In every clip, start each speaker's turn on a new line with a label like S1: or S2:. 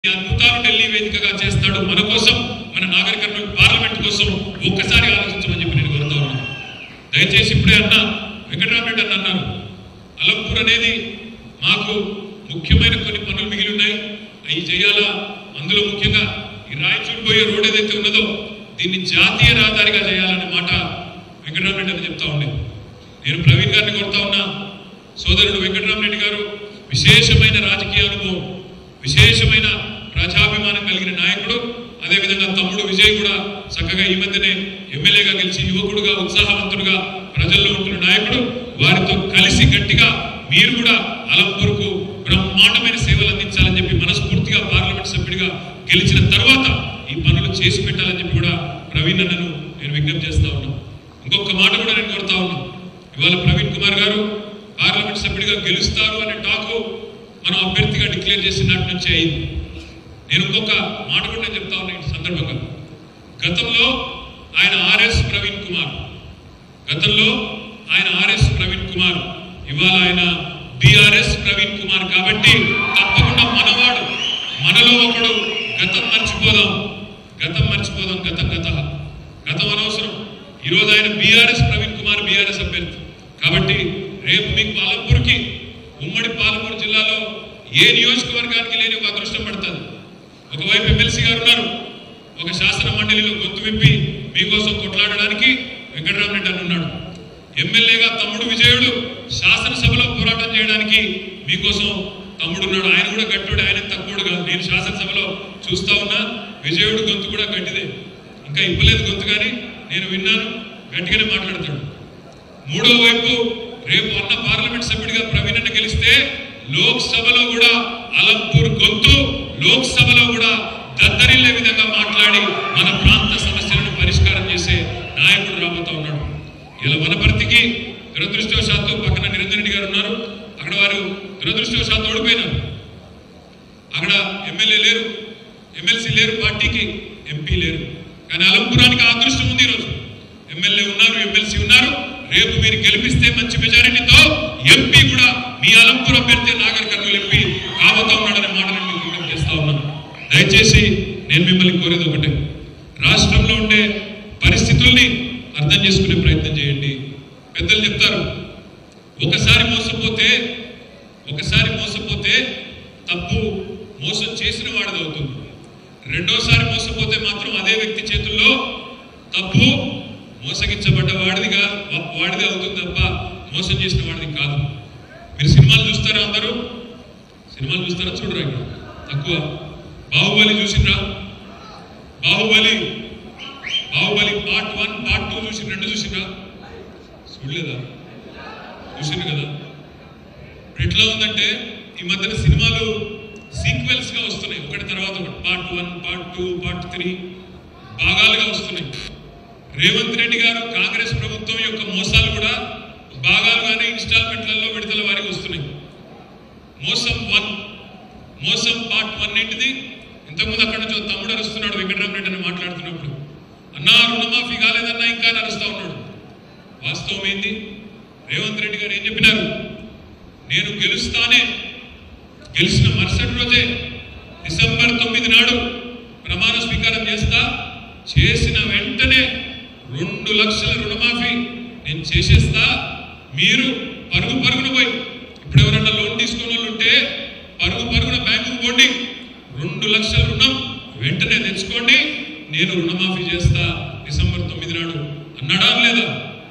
S1: ఈ అద్భుతాలు ఢిల్లీ వేదికగా చేస్తాడు మన కోసం మన నాగరిక కర్నూలు పార్లమెంట్ కోసం ఒక్కసారి ఆలోచించమని చెప్పి నేను కోరుతా ఉన్నాను దయచేసి ఇప్పుడే అన్న వెంకటరామరెడ్డి అన్న అన్నారు అలంపూర్ అనేది మాకు ముఖ్యమైన కొన్ని పనులు మిగిలి ఉన్నాయి అవి చేయాలా అందులో ముఖ్యంగా ఈ రాయచూరు పోయే రోడ్ ఏదైతే ఉన్నదో దీన్ని జాతీయ రహదారిగా చేయాలనే మాట వెంకటరామరెడ్డి అని చెప్తా ఉండే నేను ప్రవీణ్ గారిని కోరుతా ఉన్నా సోదరుడు వెంకటరామరెడ్డి గారు విశేషమైన రాజకీయ అనుభవం విశేషమైన ప్రజాభిమానం కలిగిన నాయకుడు అదేవిధంగా తమ్ముడు విజయ్ కూడా చక్కగా ఈ మధ్యనే ఎమ్మెల్యేగా గెలిచి యువకుడుగా ఉత్సాహవంతుడుగా ప్రజల్లో ఉంటున్న నాయకుడు వారితో కలిసి గట్టిగా మీరు కూడా అలంపూర్కు బ్రహ్మాండమైన సేవలు అందించాలని చెప్పి మనస్ఫూర్తిగా పార్లమెంట్ సభ్యుడిగా గెలిచిన తర్వాత ఈ పనులు చేసి పెట్టాలని చెప్పి కూడా ప్రవీణ్ అన్నను నేను విజ్ఞప్తి చేస్తా ఉన్నాను ఇంకొక మాట కూడా నేను కోరుతా ఉన్నాను ఇవాళ ప్రవీణ్ కుమార్ గారు పార్లమెంట్ సభ్యుడిగా గెలుస్తారు అనే టాకు మనం అభ్యర్థిగా డిక్లేర్ చేసిన నాటి నుంచి అయింది నేను ఇంకొక మాట కూడా నేను చెప్తా ఉన్నాను ఈ సందర్భంగా గతంలో ఆయన ఆర్ఎస్ ప్రవీణ్ కుమార్ గతంలో ఆయన ఆర్ఎస్ ప్రవీణ్ కుమార్ ఇవాళ ఆయన బిఆర్ఎస్ ప్రవీణ్ కుమార్ కాబట్టి తప్పకుండా మనవాడు మనలో ఒకడు గతం మర్చిపోదాం గతం మర్చిపోదాం గతం గత గతం అనవసరం ఈరోజు ఆయన బీఆర్ఎస్ ప్రవీణ్ కుమార్ బీఆర్ఎస్ అభ్యర్థి కాబట్టి రేపు మీకు పాలపూర్కి ఉమ్మడి పాలమూరు జిల్లాలో ఏ నియోజకవర్గానికి లేని ఒక అదృష్టం పడుతుంది ఒకవైపు ఎమ్మెల్సీ గారు ఉన్నారు ఒక శాసన మండలిలో గొంతు విప్పి మీకోసం కొట్లాడడానికి వెంకటరామరెడ్డి అని ఉన్నాడు ఎమ్మెల్యేగా తమ్ముడు విజయుడు శాసనసభలో పోరాటం చేయడానికి మీకోసం తమ్ముడు ఉన్నాడు ఆయన కూడా గట్టుడు ఆయన తక్కువడు కాదు నేను శాసనసభలో చూస్తా ఉన్నా విజయుడు గొంతు కూడా గట్టిదే ఇంకా ఇవ్వలేదు గొంతు కానీ నేను విన్నాను గట్టిగానే మాట్లాడతాడు మూడో వైపు రేపు అన్న పార్లమెంట్ సభ్యుడిగా ప్రవీణ్ అన్న గెలిస్తే లోక్సభలో కూడా అలంపూర్ గొంతు లోక్సభలో కూడా దద్దరిల్లే విధంగా మాట్లాడి మన ప్రాంత సమస్యలను పరిష్కారం చేసే నాయకుడు రాబోతా ఉన్నాడు ఇలా వనపర్తికి దురదృష్టవశాత్తు పక్కన నిరంజన్ రెడ్డి గారు ఉన్నారు అక్కడ వారు దురదృష్టవశాత్తు ఓడిపోయినారు అక్కడ ఎమ్మెల్యే లేరు ఎమ్మెల్సీ లేరు పార్టీకి ఎంపీ లేరు కానీ అలంపురానికి ఆ అదృష్టం ఉంది ఈరోజు ఎమ్మెల్యే ఉన్నారు ఎమ్మెల్సీ ఉన్నారు రేపు మీరు గెలిపిస్తే మంచి మెజారిటీతో ఎంపీ కూడా మీ అలంపూర్ అభ్యర్థి నాగర్ కర్నూలు ఎంపీ కాబోతా ఉన్నాడనే మాట నేను మీకు విజ్ఞప్తి చేస్తా ఉన్నాను దయచేసి నేను మిమ్మల్ని కోరేది ఒకటే రాష్ట్రంలో ఉండే పరిస్థితుల్ని అర్థం చేసుకునే ప్రయత్నం చేయండి పెద్దలు చెప్తారు ఒకసారి మోసపోతే ఒకసారి మోసపోతే తప్పు మోసం చేసిన వాడిది అవుతుంది రెండోసారి మోసపోతే మాత్రం అదే వ్యక్తి చేతుల్లో తప్పు మోసగించబడ్డ వాడిదిగా వాడిదే అవుతుంది తప్ప మోసం చేసిన వాడిది కాదు మీరు సినిమాలు చూస్తారా అందరూ సినిమాలు చూస్తారా చూడరా ఇక్కడ తక్కువ బాహుబలి చూసిండ్రా Baahubali Baahubali part one part two చూసి రెండు చూసిండ్రా చూడలేదా చూసిండ్రు కదా ఇప్పుడు ఎట్లా ఉందంటే ఈ మధ్యన సినిమాలు సీక్వెల్స్ గా వస్తున్నాయి ఒకటి తర్వాత ఒకటి part one part two part three భాగాలుగా వస్తున్నాయి రేవంత్ రెడ్డి గారు కాంగ్రెస్ ప్రభుత్వం యొక్క మోసాలు కూడా భాగాలుగానే ఇన్స్టాల్మెంట్లలో విడుదల వారికి వస్తున్నాయి మోసం వన్ మోసం పార్ట్ వన్ ఏంటిది ఇంతకుముందు అక్కడ నుంచి ఒక తమ్ముడు అరుస్తున్నాడు వెంకటరామరెడ్డి అని మాట్లాడుతున్నప్పుడు అన్నా రుణమాఫీ కాలేదన్నా ఇంకా అని అరుస్తా ఉన్నాడు వాస్తవం ఏంది రేవంత్ రెడ్డి గారు ఏం చెప్పినారు నేను గెలుస్తానే గెలిచిన మరుసటి రోజే డిసెంబర్ తొమ్మిది నాడు ప్రమాణ స్వీకారం చేస్తా చేసిన వెంటనే రెండు లక్షల రుణమాఫీ నేను చేసేస్తా మీరు పరుగు పరుగున పోయి ఇప్పుడు ఎవరన్నా లోన్ తీసుకున్న వాళ్ళు ఉంటే పరుగు పరుగున బ్యాంకుకు పోండి రెండు లక్షల రుణం వెంటనే తెచ్చుకోండి నేను రుణమాఫీ చేస్తా డిసెంబర్ తొమ్మిది నాడు అన్నాడా లేదా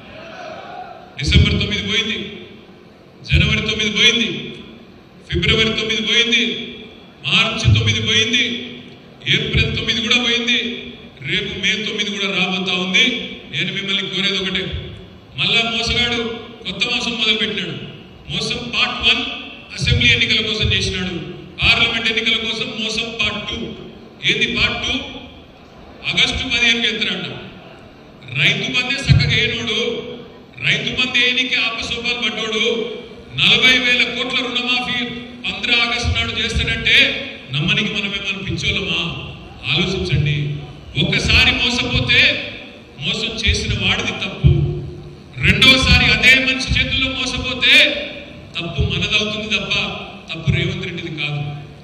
S1: డిసెంబర్ తొమ్మిది పోయింది జనవరి తొమ్మిది పోయింది ఫిబ్రవరి తొమ్మిది పోయింది మార్చి తొమ్మిది పోయింది ఏప్రిల్ తొమ్మిది కూడా పోయింది రేపు మే తొమ్మిది కూడా రాబోతా ఉంది నేను మిమ్మల్ని కోరేది ఒకటే మళ్ళా మోసగాడు కొత్త మోసం మొదలు పెట్టినాడు మోసం పార్ట్ వన్ అసెంబ్లీ ఎన్నికల కోసం చేసినాడు పార్లమెంట్ ఎన్నికల కోసం మోసం పార్ట్ టూ ఏంది పార్ట్ టూ ఆగస్టు పదిహేనుకి ఎత్తురాడు రైతు బందే చక్కగా ఏనోడు రైతు బంద్ ఏనికి ఆపసోపాలు పడ్డోడు నలభై వేల కోట్ల రుణమాఫీ పంద్ర ఆగస్టు నాడు చేస్తాడంటే నమ్మనికి మనమేమన్నా పిచ్చోళ్ళమా ఆలోచించండి ఒక్కసారి మోసపోతే మోసం చేసిన వాడిది తప్పు రెండోసారి అదే మనిషి చేతుల్లో మోసపోతే తప్పు మనదవుతుంది తప్ప తప్పు రేవంత్ రెడ్డిది కాదు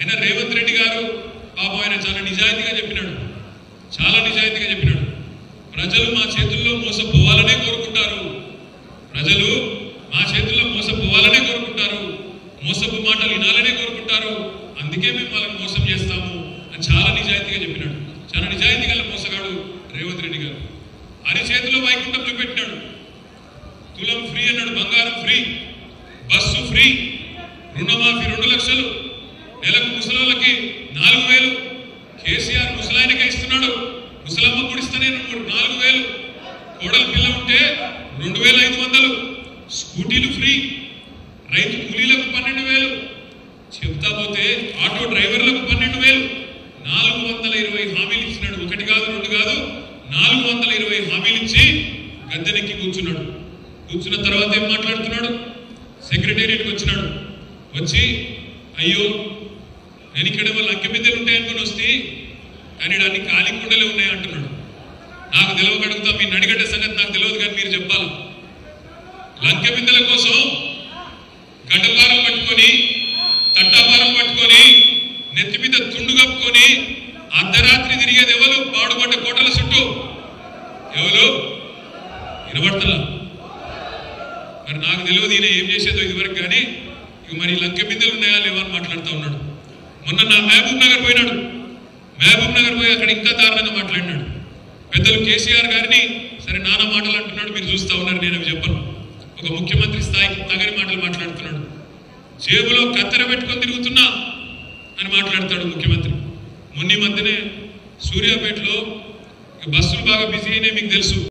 S1: అయినా రేవంత్ రెడ్డి గారు పాపం ఆయన చాలా నిజాయితీగా చెప్పినాడు చాలా నిజాయితీగా చెప్పినాడు ప్రజలు మా చేతుల్లో మోసపోవాలనే కోరుకుంటారు ప్రజలు మా చేతుల్లో మోసపోవాలనే కోరుకుంటారు మోసపు మాటలు వినాలనే కోరుకుంటారు అందుకే మేము వాళ్ళని మోసం చేస్తాము అని చాలా నిజాయితీగా చెప్పినాడు చాలా నిజాయితీ గల మోసగాడు రేవంత్ రెడ్డి గారు అరి చేతిలో వైకుంఠం చూపెట్టినాడు తులం ఫ్రీ అన్నాడు బంగారం ఫ్రీ బస్సు ఫ్రీ రుణమాఫీ రెండు లక్షలు నెలకు ముసలోళ్ళకి నాలుగు వేలు కేసీఆర్ ముసలాయనకే ఇస్తున్నాడు ముసలమ్మ గుడిస్తేనే రెండు- నాలుగు వేలు కోడలు పిల్ల ఉంటే రెండు వేల ఐదు వందలు స్కూటీలు ఫ్రీ రైతు కూలీలకు పన్నెండు వేలు చెప్తా పోతే ఆటో డ్రైవర్లకు పన్నెండు వేలు నాలుగు వందల ఇరవై హామీలు ఇచ్చినాడు ఒకటి కాదు రెండు కాదు నాలుగు వందల ఇరవై హామీలు ఇచ్చి గద్దెనెక్కి కూర్చున్నాడు కూర్చున్న తర్వాత ఏం మాట్లాడుతున్నాడు సెక్రటేరియట్కి వచ్చినాడు వచ్చి అయ్యో నేను ఇక్కడ వాళ్ళ అక్క బిద్దెలు ఉంటాయనుకుని వస్తే కానీ ఈడ అన్ని ఖాళీ కుండలే ఉన్నాయి అంటున్నాడు నాకు తెలియక అడుగుతా మీ నడిగడ్డ సంగతి నాకు తెలియదు కానీ మీరు చెప్పాలి లంకె బిందెల కోసం గడ్డపారం పట్టుకొని తట్టాపారం పట్టుకొని నెత్తి మీద తుండు కప్పుకొని అర్ధరాత్రి తిరిగేది ఎవరు పాడుపడ్డ కోటల చుట్టూ ఎవరు వినబడతలా మరి నాకు తెలియదు ఈయన ఏం చేసేదో ఇదివరకు కానీ ఇక మరి లంకె బిందెలు ఉన్నాయా లేవా అని మాట్లాడుతూ ఉన్నాడు మొన్న నా మహబూబ్ నగర్ పోయినాడు మహబూబ్ నగర్ పోయి అక్కడ ఇంకా దారుణంగా మాట్లాడినాడు పెద్దలు కేసీఆర్ గారిని సరే నానా మాటలు అంటున్నాడు మీరు చూస్తా ఉన్నారు నేను అవి చెప్పను ఒక ముఖ్యమంత్రి స్థాయికి తగని మాటలు మాట్లాడుతున్నాడు జేబులో కత్తెర పెట్టుకొని తిరుగుతున్నా అని మాట్లాడతాడు ముఖ్యమంత్రి మొన్న ఈ మధ్యనే సూర్యాపేటలో ఇక బస్సులు బాగా బిజీ అయినాయి మీకు తెలుసు